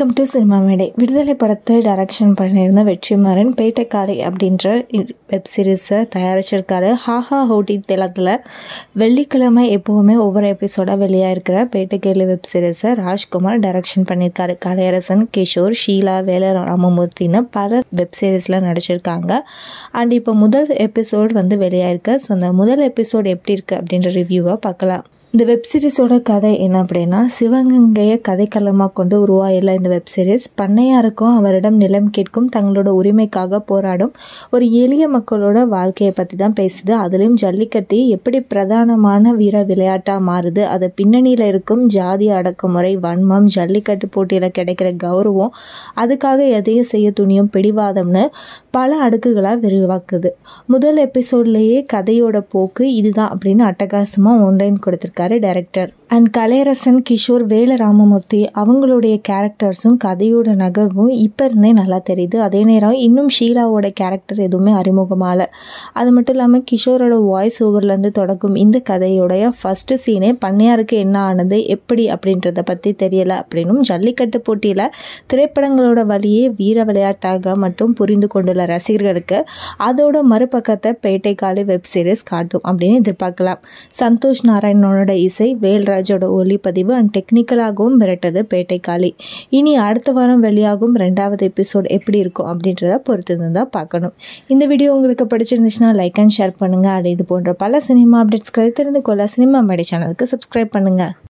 welcome to cinema மேடை விடுதலை படத்தை டைரக்ஷன் பண்ணியிருந்த வெற்றிமாறன் பேட்டைக்காலை அப்படின்ற வெப் சீரிஸை தயாரிச்சிருக்காரு ஹாஹா ஹோட்டி தளத்தில் வெள்ளிக்கிழமை எப்போவுமே ஒவ்வொரு எபிசோடாக வெளியாகிருக்கிற பேட்டைக்கேலி வெப் சீரிஸை ராஜ்குமார் டைரக்ஷன் பண்ணியிருக்காரு கலையரசன் கிஷோர் ஷீலா வேல ராமமூர்த்தின்னு பல வெப் சீரிஸில் நடிச்சிருக்காங்க அண்ட் இப்போ முதல் எபிசோட் வந்து வெளியாயிருக்கு ஸோ அந்த முதல் எபிசோட் எப்படி இருக்குது அப்படின்ற ரிவ்யூவை பார்க்கலாம் இந்த வெப் சீரிஸோட கதை என்ன அப்படின்னா சிவகங்கையை கதைக்களமாக கொண்டு உருவாயில இந்த வெப் சீரிஸ் பண்ணையாருக்கும் அவரிடம் நிலம் கேட்கும் தங்களோட உரிமைக்காக போராடும் ஒரு எளிய மக்களோட வாழ்க்கையை பற்றி தான் பேசுது அதுலேயும் ஜல்லிக்கட்டு எப்படி பிரதானமான வீர விளையாட்டாக மாறுது அது பின்னணியில் இருக்கும் ஜாதி அடக்குமுறை வன்மம் ஜல்லிக்கட்டு போட்டியில் கிடைக்கிற கௌரவம் அதுக்காக எதையும் செய்ய துணியும் பிடிவாதம்னு பல அடுக்குகளாக விரிவாக்குது முதல் எபிசோட்லேயே கதையோட போக்கு இதுதான் அப்படின்னு அட்டகாசமாக ஆன்லைன் கொடுத்துருக்காரு டைரக்டர் அண்ட் கலையரசன் கிஷோர் வேல ராமமூர்த்தி அவங்களுடைய கேரக்டர்ஸும் கதையோட நகர்வும் இப்போ இருந்தே நல்லா தெரியுது அதே நேரம் இன்னும் ஷீலாவோட கேரக்டர் எதுவுமே அறிமுகமாகல அது மட்டும் இல்லாமல் கிஷோரோட வாய்ஸ் ஓவர்லேருந்து தொடங்கும் இந்த கதையோடைய ஃபஸ்ட்டு சீனே பண்ணையாருக்கு என்ன ஆனது எப்படி அப்படின்றத பற்றி தெரியலை அப்படின்னும் ஜல்லிக்கட்டு போட்டியில் திரைப்படங்களோட வழியே வீர விளையாட்டாக மட்டும் புரிந்து கொண்டுள்ள ரசிகர்களுக்கு அதோட மறுபக்கத்தை பேட்டைக்காலி வெப் சீரிஸ் காட்டும் அப்படின்னு எதிர்பார்க்கலாம் சந்தோஷ் நாராயணனோட இசை வேல்ராஜோட ஒளிப்பதிவு அண்ட் டெக்னிக்கலாகவும் மிரட்டது பேட்டைக்காலி இனி அடுத்த வாரம் வெளியாகும் ரெண்டாவது எபிசோட் எப்படி இருக்கும் அப்படின்றத பொறுத்து தான் பார்க்கணும் இந்த வீடியோ உங்களுக்கு பிடிச்சிருந்துச்சுன்னா லைக் அண்ட் ஷேர் பண்ணுங்கள் அது இது போன்ற பல சினிமா அப்டேட்ஸ்களை தெரிந்து கொள்ள சினிமா மேடை சேனலுக்கு சப்ஸ்கிரைப் பண்ணுங்கள்